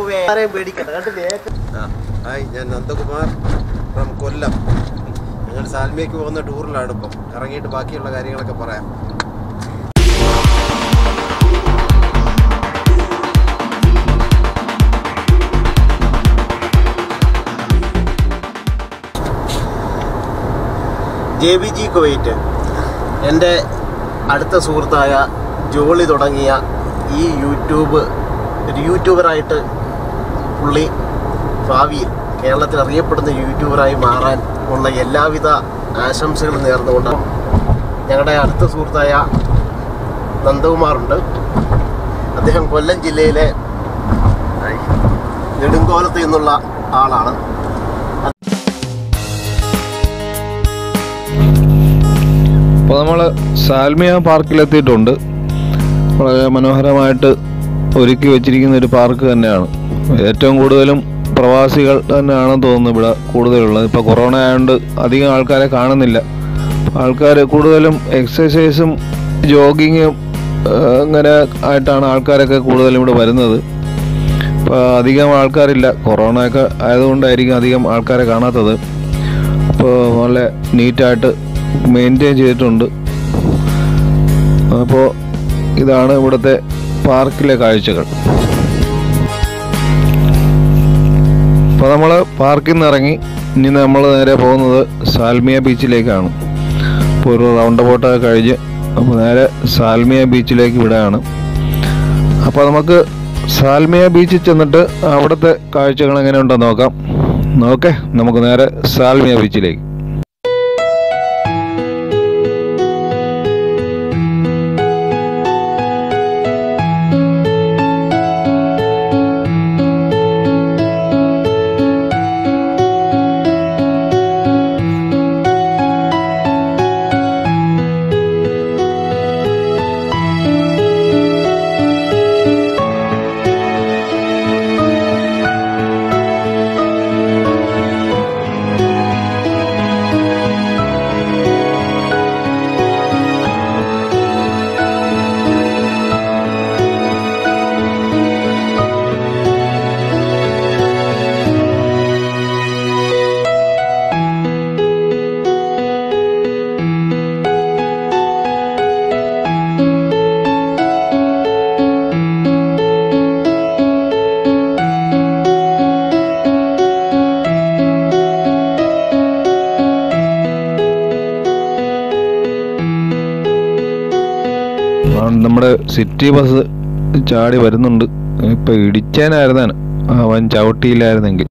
ആരെയും പേടിക്കണ്ട കണ്ട് വേഗം ആ, ഹായ് ഞാൻ നന്ദകുമാർ ഫ്രം കൊല്ലം ഞങ്ങൾ സാൽമിയക്ക് പോകുന്ന ടൂറിലാണ് ഇപ്പം ഇറങ്ങിയിട്ട് ബാക്കിയുള്ള കാര്യങ്ങളൊക്കെ പറയാം ജെ ബി ജി കുവൈറ്റ് എൻ്റെ അടുത്ത സുഹൃത്തായ ജോളി തുടങ്ങിയ ഈ യൂട്യൂബ് ഒരു യൂട്യൂബറായിട്ട് പുള്ളി ഭാവിയിൽ കേരളത്തിൽ അറിയപ്പെടുന്ന യൂട്യൂബറായി മാറാൻ ഉള്ള എല്ലാവിധ ആശംസകളും നേർന്നുകൊണ്ട് ഞങ്ങളുടെ അടുത്ത സുഹൃത്തായ നന്ദകുമാറുണ്ട് അദ്ദേഹം കൊല്ലം ജില്ലയിലെ നെടുങ്കോലത്ത് നിന്നുള്ള ആളാണ് അപ്പോൾ നമ്മൾ സാൽമിയ പാർക്കിലെത്തിയിട്ടുണ്ട് വളരെ മനോഹരമായിട്ട് ഒരുക്കി വെച്ചിരിക്കുന്ന ഒരു പാർക്ക് തന്നെയാണ് ഏറ്റവും കൂടുതലും പ്രവാസികൾ തന്നെയാണെന്ന് തോന്നുന്നു ഇവിടെ കൂടുതലുള്ളത് ഇപ്പോൾ കൊറോണ ആയതുകൊണ്ട് അധികം ആൾക്കാരെ കാണുന്നില്ല ആൾക്കാർ കൂടുതലും എക്സസൈസും ജോഗിങ്ങും അങ്ങനെ ആയിട്ടാണ് ആൾക്കാരൊക്കെ കൂടുതലും ഇവിടെ വരുന്നത് ഇപ്പോൾ അധികം ആൾക്കാരില്ല കൊറോണ ഒക്കെ ആയതുകൊണ്ടായിരിക്കും അധികം ആൾക്കാരെ കാണാത്തത് അപ്പോൾ നല്ല നീറ്റായിട്ട് മെയിൻറ്റെയിൻ ചെയ്തിട്ടുണ്ട് അപ്പോൾ ഇതാണ് ഇവിടുത്തെ പാർക്കിലെ കാഴ്ചകൾ അപ്പോൾ നമ്മൾ പാർക്കിൽ നിന്ന് ഇറങ്ങി ഇനി നമ്മൾ നേരെ പോകുന്നത് സാൽമിയ ബീച്ചിലേക്കാണ് അപ്പോൾ ഒരു റൗണ്ട് ബോട്ടൊക്കെ കഴിഞ്ഞ് അപ്പോൾ നേരെ സാൽമിയ ബീച്ചിലേക്ക് വിടുകയാണ് അപ്പോൾ നമുക്ക് സാൽമിയ ബീച്ചിൽ ചെന്നിട്ട് അവിടുത്തെ കാഴ്ചകൾ എങ്ങനെയുണ്ടെന്ന് നോക്കാം ഓക്കെ നമുക്ക് നേരെ സാൽമിയ ബീച്ചിലേക്ക് ആ, നമ്മുടെ സിറ്റി ബസ് ചാടി വരുന്നുണ്ട് ഇപ്പൊ ഇടിച്ചാനായിരുന്നാണ് അവൻ ചവിട്ടിയില്ലായിരുന്നെങ്കിൽ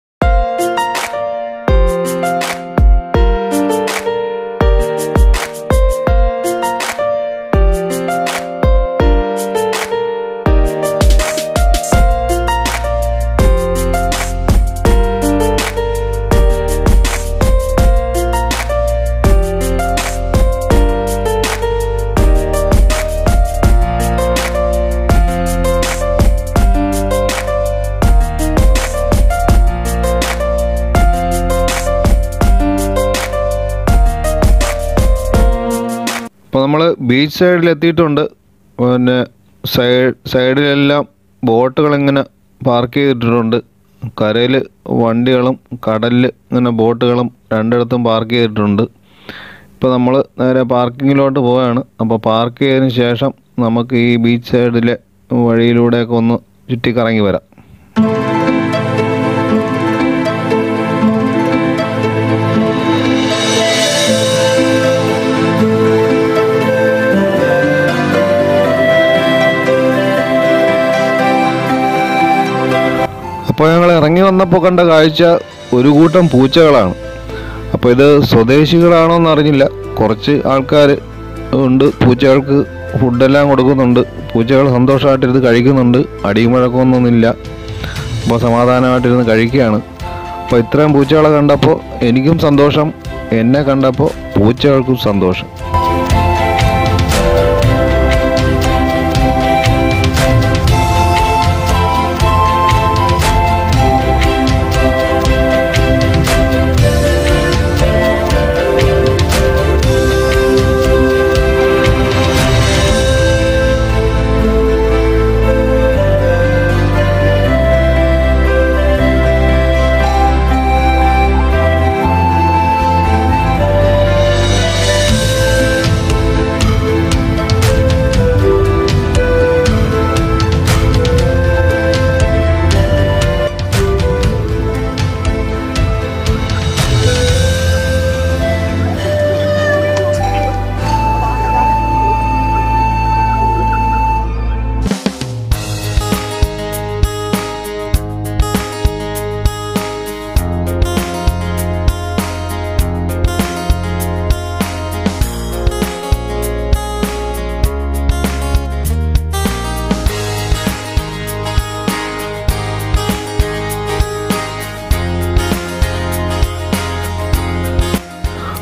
അപ്പോൾ നമ്മൾ ബീച്ച് സൈഡിൽ എത്തിയിട്ടുണ്ട് പിന്നെ സൈഡ് സൈഡിലെല്ലാം ബോട്ടുകൾ ഇങ്ങനെ പാർക്ക് ചെയ്തിട്ടിട്ടുണ്ട് കരയിൽ വണ്ടികളും കടലിൽ ഇങ്ങനെ ബോട്ടുകളും രണ്ടിടത്തും പാർക്ക് ചെയ്തിട്ടുണ്ട് ഇപ്പോൾ നമ്മൾ നേരെ പാർക്കിങ്ങിലോട്ട് പോവുകയാണ് അപ്പോൾ പാർക്ക് ചെയ്തതിന് ശേഷം നമുക്ക് ഈ ബീച്ച് സൈഡിലെ വഴിയിലൂടെയൊക്കെ ഒന്ന് ചുറ്റിക്കറങ്ങി വരാം അപ്പോൾ ഞങ്ങൾ ഇറങ്ങി വന്നപ്പോൾ കണ്ട കാഴ്ച ഒരു കൂട്ടം പൂച്ചകളാണ് അപ്പോൾ ഇത് സ്വദേശികളാണോ എന്ന് അറിഞ്ഞില്ല കുറച്ച് ആൾക്കാർ ഉണ്ട് പൂച്ചകൾക്ക് ഫുഡെല്ലാം കൊടുക്കുന്നുണ്ട് പൂച്ചകൾ സന്തോഷമായിട്ടിരുന്ന് കഴിക്കുന്നുണ്ട് അടിയും വഴക്കമൊന്നുമില്ല അപ്പോൾ സമാധാനമായിട്ടിരുന്ന് കഴിക്കുകയാണ് അപ്പോൾ ഇത്രയും പൂച്ചകളെ കണ്ടപ്പോൾ എനിക്കും സന്തോഷം എന്നെ കണ്ടപ്പോൾ പൂച്ചകൾക്കും സന്തോഷം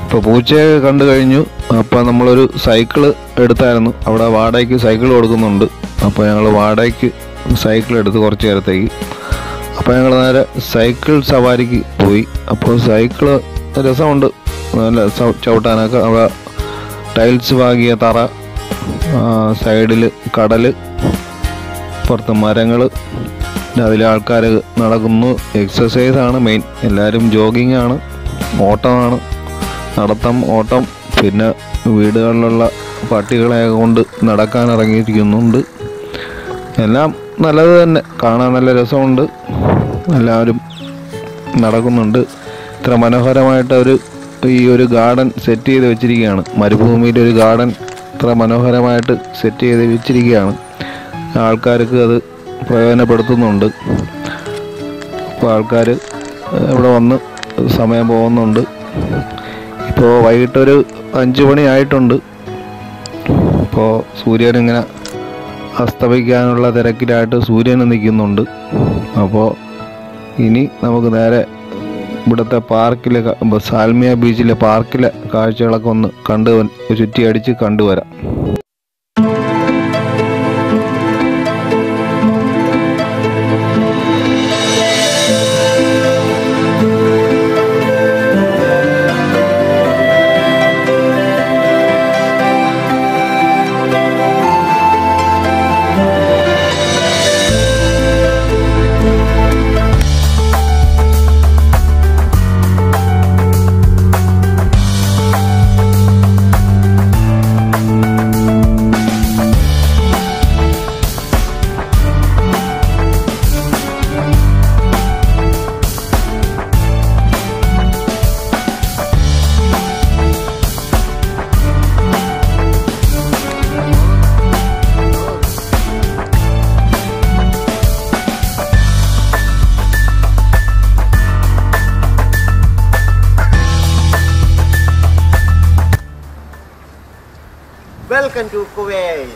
ഇപ്പോൾ പൂച്ചയെ കണ്ടു കഴിഞ്ഞു അപ്പോൾ നമ്മളൊരു സൈക്കിള് എടുത്തായിരുന്നു അവിടെ വാടകയ്ക്ക് സൈക്കിൾ കൊടുക്കുന്നുണ്ട് അപ്പോൾ ഞങ്ങൾ വാടകയ്ക്ക് സൈക്കിൾ എടുത്ത് കുറച്ച് നേരത്തേക്ക് അപ്പോൾ ഞങ്ങൾ നേരെ സൈക്കിൾ സവാരിക്ക് പോയി അപ്പോൾ സൈക്കിള് രസമുണ്ട് നല്ല ചവ്- ചവിട്ടാനൊക്കെ അവിടെ ടൈൽസ് പാകിയ തറ സൈഡിൽ കടല് പുറത്ത് മരങ്ങൾ അതിൽ ആൾക്കാർ നടക്കുന്നു എക്സസൈസ് ആണ് മെയിൻ എല്ലാവരും ജോഗിങ് ആണ് ഓട്ടമാണ് നടത്തം ഓട്ടം പിന്നെ വീടുകളിലുള്ള പട്ടികളെ കൊണ്ട് നടക്കാൻ ഇറങ്ങിയിരിക്കുന്നുണ്ട് എല്ലാം നല്ലത് തന്നെ കാണാൻ നല്ല രസമുണ്ട് എല്ലാവരും നടക്കുന്നുണ്ട് ഇത്ര മനോഹരമായിട്ട് ഒരു ഈ ഒരു ഗാർഡൻ സെറ്റ് ചെയ്ത് വെച്ചിരിക്കുകയാണ് മരുഭൂമിയിൽ ഒരു ഗാർഡൻ ഇത്ര മനോഹരമായിട്ട് സെറ്റ് ചെയ്ത് വെച്ചിരിക്കുകയാണ് ആൾക്കാർക്ക് അത് പ്രയോജനപ്പെടുത്തുന്നുണ്ട് അപ്പോൾ ആൾക്കാർ ഇവിടെ വന്ന് സമയം പോകുന്നുണ്ട് ഇപ്പോൾ വൈകിട്ടൊരു അഞ്ച് മണി ആയിട്ടുണ്ട് ഇപ്പോൾ സൂര്യൻ ഇങ്ങനെ അസ്തമിക്കാനുള്ള തിരക്കിലായിട്ട് സൂര്യൻ നിൽക്കുന്നുണ്ട് അപ്പോൾ ഇനി നമുക്ക് നേരെ ഇവിടുത്തെ പാർക്കിലെ ക- ബ- സാൽമിയ ബീച്ചിലെ പാർക്കിലെ കാഴ്ചകളൊക്കെ ഒന്ന് കണ്ടു വ- ചുറ്റി അടിച്ച് കണ്ടുവരാം വെൽക്കം ടു കുവൈറ്റ്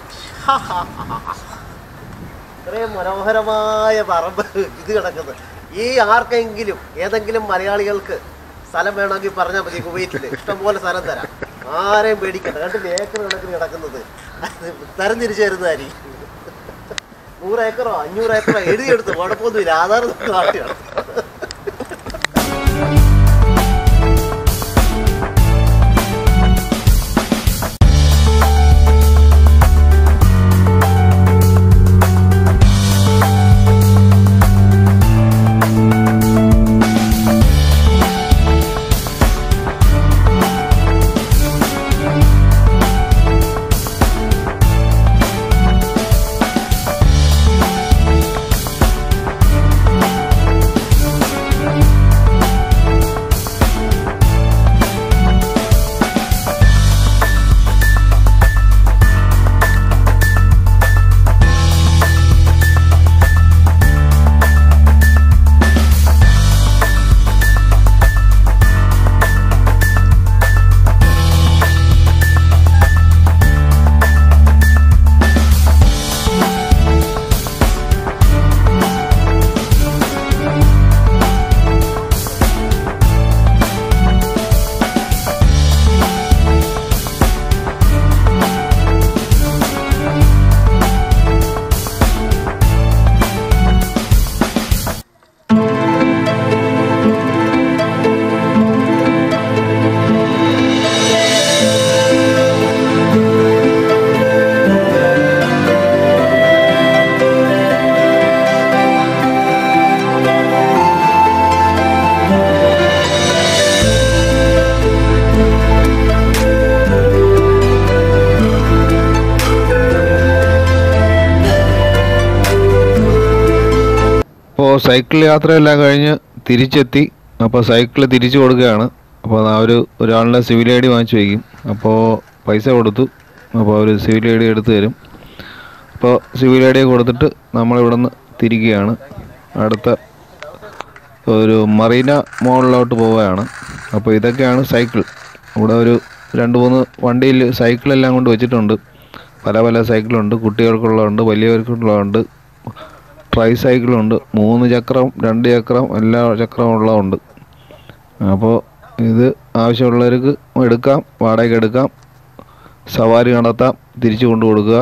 ഇത്രയും മനോഹരമായ പറമ്പ് ഇത് കിടക്കുന്നത് ഈ ആർക്കെങ്കിലും ഏതെങ്കിലും മലയാളികൾക്ക് സ്ഥലം വേണമെങ്കിൽ പറഞ്ഞാൽ മതി കുവൈറ്റിൽ ഇഷ്ടംപോലെ സ്ഥലം തരാം ആരെയും പേടിക്കണ്ട കണ്ടില്ല ഏക്കർ കണക്കിന് കിടക്കുന്നത് തരം തിരിച്ചു തരുന്നതായിരിക്കും നൂറ് ഏക്കറോ അഞ്ഞൂറ് ഏക്കറോ എഴുതിയെടുത്ത് കുഴപ്പമൊന്നുമില്ല ആധാർ കാട്ടിയാണ് അപ്പോൾ സൈക്കിൾ യാത്രയെല്ലാം കഴിഞ്ഞ് തിരിച്ചെത്തി അപ്പോൾ സൈക്കിൾ തിരിച്ചു കൊടുക്കുകയാണ് അപ്പോൾ ആ ഒരു ഒരാളുടെ സിവിൽ ഐ ഡി വാങ്ങിച്ചു വയ്ക്കും അപ്പോൾ പൈസ കൊടുത്തു അപ്പോൾ അവർ സിവിൽ ഐ ഡി എടുത്തു തരും അപ്പോൾ സിവിൽ ഐ ഡി കൊടുത്തിട്ട് നമ്മളിവിടെ നിന്ന് തിരിക്കുകയാണ് അടുത്ത ഒരു മറീന മോളിലോട്ട് പോവുകയാണ് അപ്പോൾ ഇതൊക്കെയാണ് സൈക്കിൾ ഇവിടെ ഒരു രണ്ട് മൂന്ന് വണ്ടിയിൽ സൈക്കിളെല്ലാം കൊണ്ട് വെച്ചിട്ടുണ്ട് പല പല സൈക്കിളുണ്ട് കുട്ടികൾക്കുള്ളതുണ്ട് വലിയവർക്കുള്ളതുണ്ട് ട്രൈ സൈക്കിളുണ്ട് മൂന്ന് ചക്രം രണ്ട് ചക്രം എല്ലാ ചക്രവും ഉള്ളതുണ്ട് അപ്പോൾ ഇത് ആവശ്യമുള്ളവർക്ക് എടുക്കാം വാടകയ്ക്ക് എടുക്കാം സവാരി നടത്താം തിരിച്ചു കൊണ്ടു കൊടുക്കുക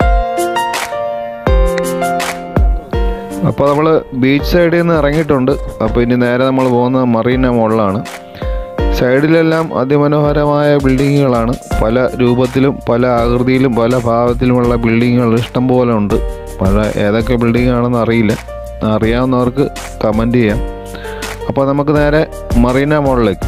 അപ്പോൾ നമ്മൾ ബീച്ച് സൈഡിൽ നിന്ന് ഇറങ്ങിയിട്ടുണ്ട് അപ്പോൾ ഇനി നേരെ നമ്മൾ പോകുന്നത് മറീന മോളിലാണ് സൈഡിലെല്ലാം അതിമനോഹരമായ ബിൽഡിങ്ങുകളാണ് പല രൂപത്തിലും പല ആകൃതിയിലും പല ഭാവത്തിലുമുള്ള ബിൽഡിങ്ങുകൾ ഇഷ്ടം പോലെ ഉണ്ട് പല ഏതൊക്കെ ബിൽഡിംഗ് ആണെന്ന് അറിയില്ല അറിയാവുന്നവർക്ക് കമൻറ്റ് ചെയ്യാം അപ്പോൾ നമുക്ക് നേരെ മറീന മോളിലേക്ക്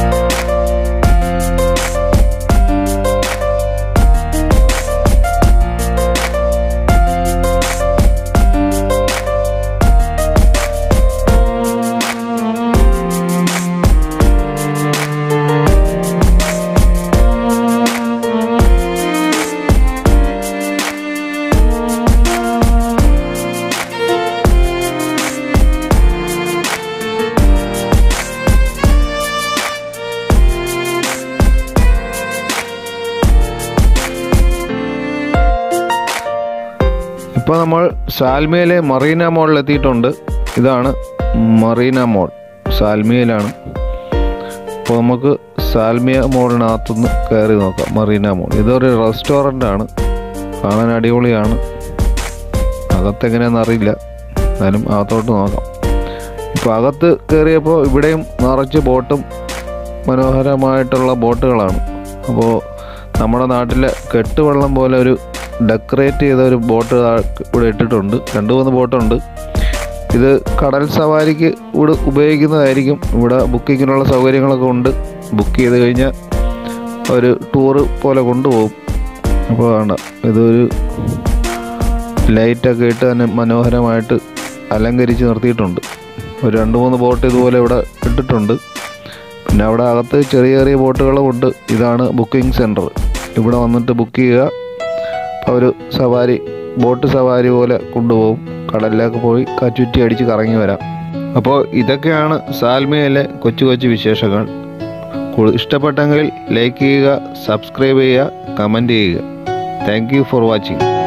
ഇപ്പോൾ നമ്മൾ സാൽമിയയിലെ മറീന മോളിൽ എത്തിയിട്ടുണ്ട് ഇതാണ് മറീന മോൾ സാൽമിയയിലാണ് അപ്പോൾ നമുക്ക് സാൽമിയ മോളിനകത്തുനിന്ന് കയറി നോക്കാം മറീന മോൾ ഇതൊരു റെസ്റ്റോറൻ്റ് ആണ് കാണാൻ അടിപൊളിയാണ് അകത്തെങ്ങനെയാണെന്ന് അറിയില്ല എന്നാലും അകത്തോട്ട് നോക്കാം ഇപ്പോൾ അകത്ത് കയറിയപ്പോൾ ഇവിടെയും നിറച്ച് ബോട്ടും മനോഹരമായിട്ടുള്ള ബോട്ടുകളാണ് അപ്പോൾ നമ്മുടെ നാട്ടിലെ കെട്ടുവള്ളം പോലെ ഒരു ഡെക്കറേറ്റ് ചെയ്ത ഒരു ബോട്ട് ഇവിടെ ഇട്ടിട്ടുണ്ട് രണ്ട് മൂന്ന് ബോട്ടുണ്ട് ഇത് കടൽ സവാരിക്ക് ഇവിടെ ഉപയോഗിക്കുന്നതായിരിക്കും ഇവിടെ ബുക്കിങ്ങിനുള്ള സൗകര്യങ്ങളൊക്കെ ഉണ്ട് ബുക്ക് ചെയ്ത് കഴിഞ്ഞാൽ ഒരു ടൂറ് പോലെ കൊണ്ടുപോകും അപ്പോൾ വേണ്ട ഇതൊരു ലൈറ്റൊക്കെ ഇട്ട് തന്നെ മനോഹരമായിട്ട് അലങ്കരിച്ച് നിർത്തിയിട്ടുണ്ട് ഒരു രണ്ട് മൂന്ന് ബോട്ട് ഇതുപോലെ ഇവിടെ ഇട്ടിട്ടുണ്ട് പിന്നെ അവിടെ അകത്ത് ചെറിയ ചെറിയ ബോട്ടുകളും ഉണ്ട് ഇതാണ് ബുക്കിംഗ് സെൻറ്റർ ഇവിടെ വന്നിട്ട് ബുക്ക് ചെയ്യുക അവർ സവാരി ബോട്ട് സവാരി പോലെ കൊണ്ടുപോകും കടലിലേക്ക് പോയി കച്ചുറ്റി അടിച്ച് കറങ്ങി വരാം അപ്പോൾ ഇതൊക്കെയാണ് സാൽമയിലെ കൊച്ചു കൊച്ചു വിശേഷങ്ങൾ കു- ഇഷ്ടപ്പെട്ടെങ്കിൽ ലൈക്ക് ചെയ്യുക സബ്സ്ക്രൈബ് ചെയ്യുക കമൻറ്റ് ചെയ്യുക താങ്ക് യു ഫോർ വാച്ചിങ്